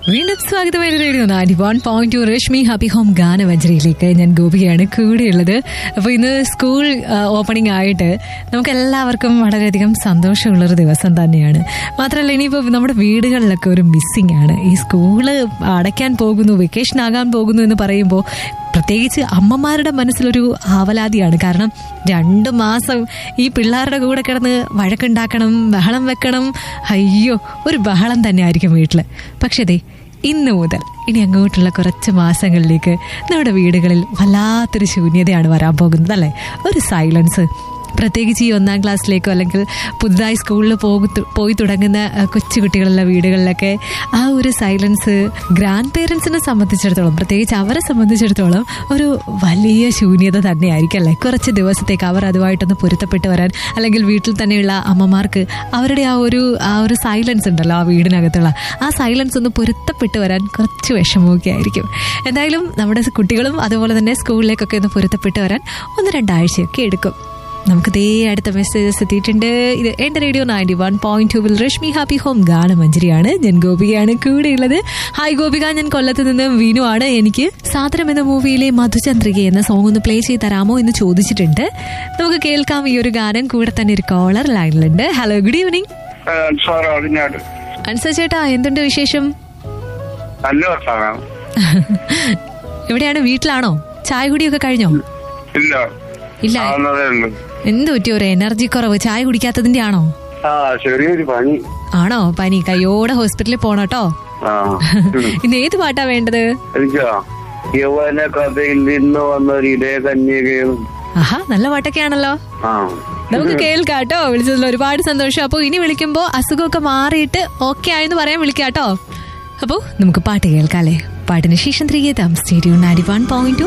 വീണ്ടും സ്വാഗതം റേഡിയോ നാരി one point two Rashmi happy home ഗാനവഞ്ചരിയിലേക്ക് ഞാൻ ഗോപികയാണ് കൂടെയുള്ളത് അപ്പോൾ ഇന്ന് സ്കൂൾ ഓപ്പണിംഗ് ആയിട്ട് നമുക്ക് എല്ലാവർക്കും വളരെയധികം സന്തോഷമുള്ളൊരു ദിവസം തന്നെയാണ് മാത്രമല്ല ഇനിയിപ്പോൾ നമ്മുടെ വീടുകളിലൊക്കെ ഒരു മിസ്സിംഗ് ആണ് ഈ സ്കൂള് അടയ്ക്കാൻ പോകുന്നു വെക്കേഷൻ ആകാൻ പോകുന്നു എന്ന് പറയുമ്പോൾ പ്രത്യേകിച്ച് അമ്മമാരുടെ മനസ്സിലൊരു ആവലാതിയാണ് കാരണം രണ്ട് മാസം ഈ പിള്ളേരുടെ കൂടെ കിടന്ന് വഴക്കുണ്ടാക്കണം ബഹളം വെക്കണം അയ്യോ ഒരു ബഹളം തന്നെ ആയിരിക്കും വീട്ടിൽ പക്ഷേ ദേ ഇന്ന് മുതൽ ഇനി അങ്ങോട്ടുള്ള കുറച്ച് മാസങ്ങളിലേക്ക് നമ്മുടെ വീടുകളിൽ വല്ലാത്തൊരു ശൂന്യതയാണ് വരാൻ പോകുന്നത് അല്ലേ ഒരു സൈലൻസ് പ്രത്യേകിച്ച് ഈ ഒന്നാം ക്ലാസ്സിലേക്കോ അല്ലെങ്കിൽ പുതുതായി സ്കൂളിൽ പോകു പോയി തുടങ്ങുന്ന അഹ്, കൊച്ചുകുട്ടികളുള്ള വീടുകളിലൊക്കെ ആ ഒരു സൈലൻസ് ഗ്രാൻഡ് പേരൻസിനെ സംബന്ധിച്ചിടത്തോളം പ്രത്യേകിച്ച് അവരെ സംബന്ധിച്ചിടത്തോളം ഒരു വലിയ ശൂന്യത തന്നെയായിരിക്കും അല്ലേ കുറച്ച് ദിവസത്തേക്ക് അവർ അതുമായിട്ടൊന്ന് പൊരുത്തപ്പെട്ട് വരാൻ അല്ലെങ്കിൽ വീട്ടിൽ തന്നെയുള്ള അമ്മമാർക്ക് അവരുടെ ആ ഒരു ആ ഒരു സൈലൻസ് ഉണ്ടല്ലോ ആ വീടിനകത്തുള്ള ആ സൈലൻസ് ഒന്ന് പൊരുത്തപ്പെട്ട് വരാൻ കുറച്ച് വിഷമമൊക്കെ ആയിരിക്കും എന്തായാലും നമ്മുടെ കുട്ടികളും അതുപോലെ തന്നെ സ്കൂളിലേക്കൊക്കെ ഒന്ന് പൊരുത്തപ്പെട്ട് വരാൻ ഒന്ന് രണ്ടാഴ്ചയൊക്കെ എടുക്കും നമുക്ക് ദേ അടുത്ത മെസ്സേജസ് എത്തിയിട്ടുണ്ട് ഇത് എന്റെ radio ninety one point two will Rashmi happy home ഗാനമഞ്ജരിയാണ് ഞാൻ ഗോപികയാണ് കൂടെയുള്ളത് ഹായ് ഗോപിക ഞാൻ കൊല്ലത്ത് നിന്ന് വീനു ആണ് എനിക്ക് സാദരം എന്ന മൂവിയിലെ മധുചന്ദ്രിക എന്ന സോങ് ഒന്ന് പ്ലേ ചെയ്ത് തരാമോ എന്ന് ചോദിച്ചിട്ടുണ്ട് നമുക്ക് കേൾക്കാം ഈ ഒരു ഗാനം കൂടെ തന്നെ ഒരു കോളർ ലൈനിലുണ്ട് ഹലോ ഗുഡ് ഈവനിങ് സാർ അതിനാട് അൻസ ചേട്ടാ എന്തുണ്ട് വിശേഷം നല്ല വർഷമാണ് എവിടെയാണ് വീട്ടിലാണോ ചായ കുടിയൊക്കെ കഴിഞ്ഞോ ഇല്ല ഇല്ല ആവുന്നതേ ഉള്ളൂ എന്ത് പറ്റിയ ഒരു എനർജി കുറവ് ചായ കുടിക്കാത്തതിന്റെ ആണോ ആ ചെറിയൊരു പനി ആണോ പനി കയ്യോടെ ഹോസ്പിറ്റലിൽ പോണോട്ടോ ആ ഇന്ന് ഏത് പാട്ടാ വേണ്ടത് എനിക്കാ യൗവന കഥയിൽ നിന്ന് വന്ന ഒരു ഇടയ കന്യകയും ആഹാ നല്ല പാട്ടൊക്കെ ആണല്ലോ ആ നമുക്ക് കേൾക്കാട്ടോ വിളിച്ചതിൽ ഒരുപാട് സന്തോഷം അപ്പൊ ഇനി വിളിക്കുമ്പോ അസുഖമൊക്കെ മാറിയിട്ട് ഓക്കെ ആയെന്ന് പറയാൻ വിളിക്കാട്ടോ അപ്പോ നമുക്ക് പാട്ട് കേൾക്കാല്ലേ പാട്ടിന് ശേഷം തിരികെ താമസിച്ചു നയൻറ്റി വൺ പോയിന്റ്